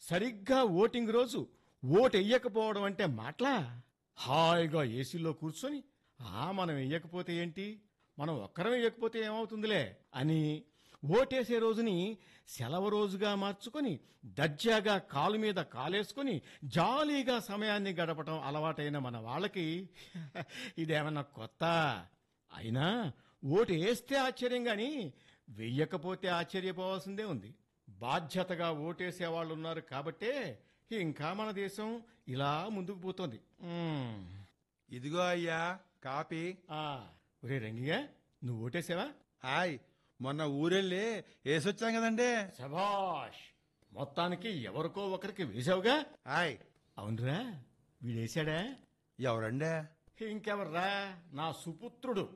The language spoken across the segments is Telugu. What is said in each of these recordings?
సరిగ్గా ఓటింగ్ రోజు ఓటు వెయ్యకపోవడం అంటే మాటలా హాయిగా ఏసీలో కూర్చొని ఆ మనం వెయ్యకపోతే ఏంటి మనం ఒక్కరం వెయ్యకపోతే ఏమవుతుందిలే అని ఓటేసే రోజుని సెలవు రోజుగా మార్చుకొని దర్జాగా కాలు మీద కాలేసుకొని జాలీగా సమయాన్ని గడపటం అలవాటైన మన వాళ్ళకి ఇదేమన్నా కొత్త అయినా ఓటు వేస్తే ఆశ్చర్యం గాని వెయ్యకపోతే ఆశ్చర్యపోవాల్సిందే ఉంది బాధ్యతగా ఓటేసే వాళ్ళు ఉన్నారు కాబట్టే ఇంకా మన దేశం ఇలా ముందుకు పోతోంది మ్మ్. ఇదిగో అయ్యా కాపీ ఆ, ఒరే రంగిగా నువ్వు ఓటేసావా హాయ్ మొన్న ఊరెళ్ళి వేసొచ్చాం కదండి శభాష్ మొత్తానికి ఎవరికో ఒకరికి వేసావుగా హాయ్ అవునరా వీడేశాడా ఎవరండి ఇంకెవర్రా నా సుపుత్రుడు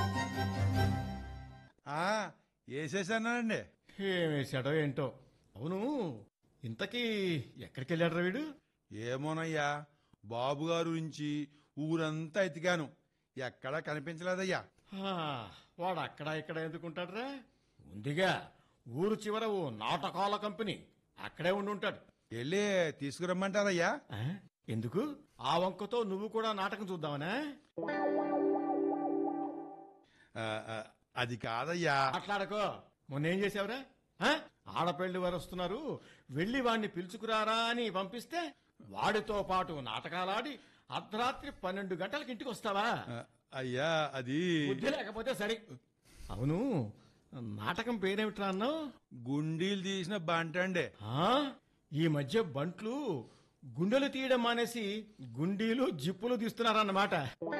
ఆ వేసేసానండి ఏమేశాడో ఏంటో అవును ఇంతకీ ఎక్కడికి వెళ్ళాడు వీడు ఏమోనయ్యా బాబు గారు గురించి ఊరంతా ఎతికాను ఎక్కడా కనిపించలేదయ్యా ఆ, వాడు అక్కడ ఇక్కడ ఎందుకుంటాడురా ఉందిగా ఊరు చివర ఓ నాటకాల కంపెనీ అక్కడే ఉండి ఉంటాడు వెళ్ళి తీసుకురమ్మంటారయ్యా ఆ, ఎందుకు ఆ వంకతో నువ్వు కూడా నాటకం చూద్దామనా ఆ, ఆ, అది కాదయ్యా మాట్లాడకో మొన్న ఏం చేసావురా ఆ? ఆడపెళ్లి వారు వస్తున్నారు వెళ్ళి వాణ్ణి పిలుచుకురారా అని పంపిస్తే వాడితో పాటు నాటకాలాడి అర్ధరాత్రి పన్నెండు గంటలకి ఇంటికి వస్తావా ఆ, అయ్యా అది బుద్ధి లేకపోతే సరే అవును నాటకం పేరేమిట్రా అన్నావు గుండీలు తీసిన బంటండి ఆ? ఈ మధ్య బంట్లు గుండెలు తీయడం మానేసి గుండీలు జిప్పులు తీస్తున్నారన్నమాట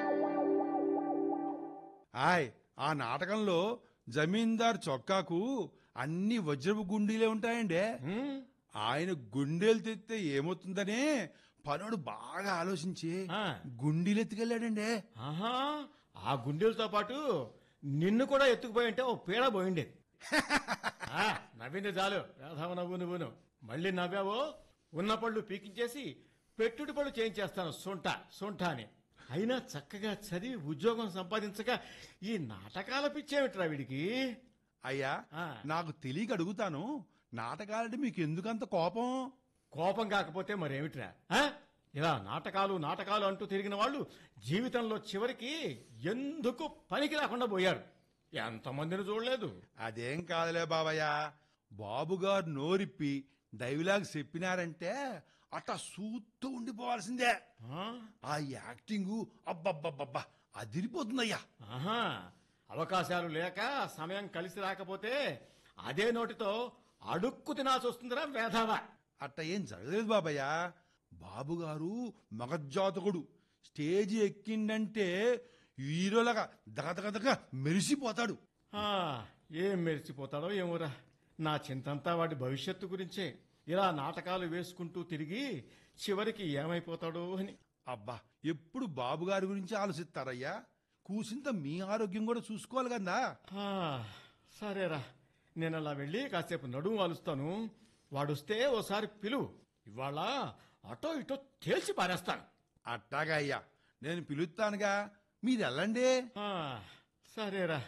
హాయ్ ఆ నాటకంలో జమీందార్ చొక్కాకు అన్ని వజ్రపు గుండీలే ఉంటాయండి ఉమ్, ఆయన గుండెలు తెస్తే ఏమవుతుందని పనుడు బాగా ఆలోచించి ఆ. గుండీలు ఎత్తుకెళ్ళాడండి ఆహా ఆ గుండెలతో పాటు నిన్ను కూడా ఎత్తుకుపోయి ఉంటే ఓ పీడ పోయిండేది ఆ, నవ్వింది చాలు వేధవ నవ్వు నువ్వును మళ్ళీ నవ్వావో ఉన్న పళ్ళు పీకించేసి పెట్టుడు పళ్ళు చేయించేస్తాను సొంట సొంట అని అయినా చక్కగా చదివి ఉద్యోగం సంపాదించక ఈ నాటకాల పిచ్చేమిట్రా వీడికి అయ్యా ఆ. నాకు తెలియక అడుగుతాను నాటకాలంటే మీకు ఎందుకంత కోపం కోపం కాకపోతే మరేమిట్రా ఆ? ఇలా నాటకాలు నాటకాలు అంటూ తిరిగిన వాళ్ళు జీవితంలో చివరికి ఎందుకు పనికి రాకుండా పోయారు ఎంతమందిని చూడలేదు అదేం కాదులే బాబయ్య బాబుగారు నోరిప్పి డైలాగ్ చెప్పినారంటే అట్లా సూత్తూ ఉండిపోవాల్సిందే ఆ? ఆ యాక్టింగు అబ్బబ్బబ్బబ్బా అదిరిపోతుందయ్యా ఆహా అవకాశాలు లేక సమయం కలిసి రాకపోతే అదే నోటితో అడుక్కు తినాల్సి వస్తుందిరా వేధవా అట్ట ఏం జరగలేదు బాబయ్య బాబుగారు మగజాతకుడు స్టేజ్ ఎక్కిండంటే హీరోలాగా దగదగదగ మెరిసిపోతాడు ఆ, ఏం మెరిచిపోతాడో ఏమోరా నా చింతంతా వాడి భవిష్యత్తు గురించే ఇలా నాటకాలు వేసుకుంటూ తిరిగి చివరికి ఏమైపోతాడో అని అబ్బా ఎప్పుడు బాబుగారి గురించి ఆలోచిస్తారయ్యా కూసింత మీ ఆరోగ్యం కూడా చూసుకోవాలి కదా ఆ, సరేరా నేను అలా వెళ్ళి కాసేపు నడుము వాలుస్తాను వాడొస్తే ఓసారి పిలువు ఇవాళ అటో ఇటో తేల్చి పారేస్తాను అట్టాగా అయ్యా నేను పిలుస్తానుగా మీరు వెళ్ళండి ఆ, సరేరా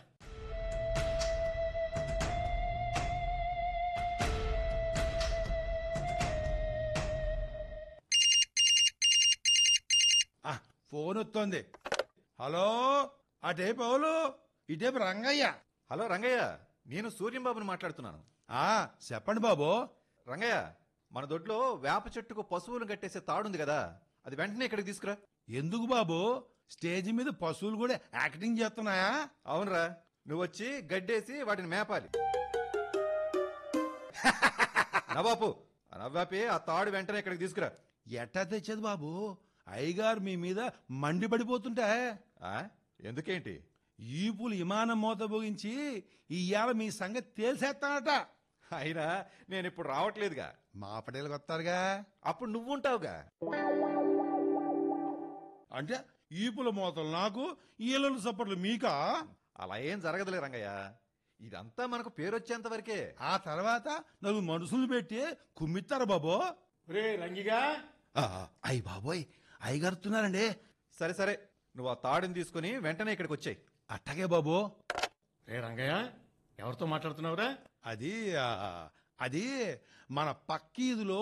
ఆ, ఫోన్ వస్తోంది హలో అటే పౌలు ఇటేపు రంగయ్య హలో రంగయ్య నేను సూర్యంబాబుని మాట్లాడుతున్నాను ఆ చెప్పండి బాబు రంగయ్య మన దొడ్లో వేప చెట్టుకు పశువులు కట్టేసే తాడుంది కదా అది వెంటనే ఇక్కడికి తీసుకురా ఎందుకు బాబు స్టేజ్ మీద పశువులు కూడా యాక్టింగ్ చేస్తున్నాయా అవునరా నువ్వు వచ్చి గడ్డేసి వాటిని మేపాలి నవాపు ఆ నవ్వాపి ఆ తాడు వెంటనే ఇక్కడికి తీసుకురా ఎట్టా తెచ్చేది బాబు అయ్యగారు మీ మీద మండిపడిపోతుంటే ఆ? ఎందుకేంటి ఈపులు విమానం మోత భోగించి ఇవాళ మీ సంగతి తేల్చేస్తానట అయినా నేను ఇప్పుడు రావట్లేదుగా మా పటేలకు వస్తారుగా అప్పుడు నువ్వుంటావుగా అంటే ఈపుల మోతలు నాకు ఈలలు సప్పట్లు మీకా అలా ఏం జరగదులే రంగయ్య ఇదంతా మనకు పేరొచ్చేంత వరకే ఆ తర్వాత నలుగురు మనుషులు పెట్టి కుమ్మిస్తారు బాబు రే రంగిగా అయ్యి బాబోయ్ అయ్యగారుతున్నారండి సరే సరే నువ్వు ఆ తాడుని తీసుకుని వెంటనే ఇక్కడికి వచ్చాయి అట్టగే బాబు రే రంగయ్య ఎవరితో మాట్లాడుతున్నావురా అది ఆ, అది మన పక్కీదులో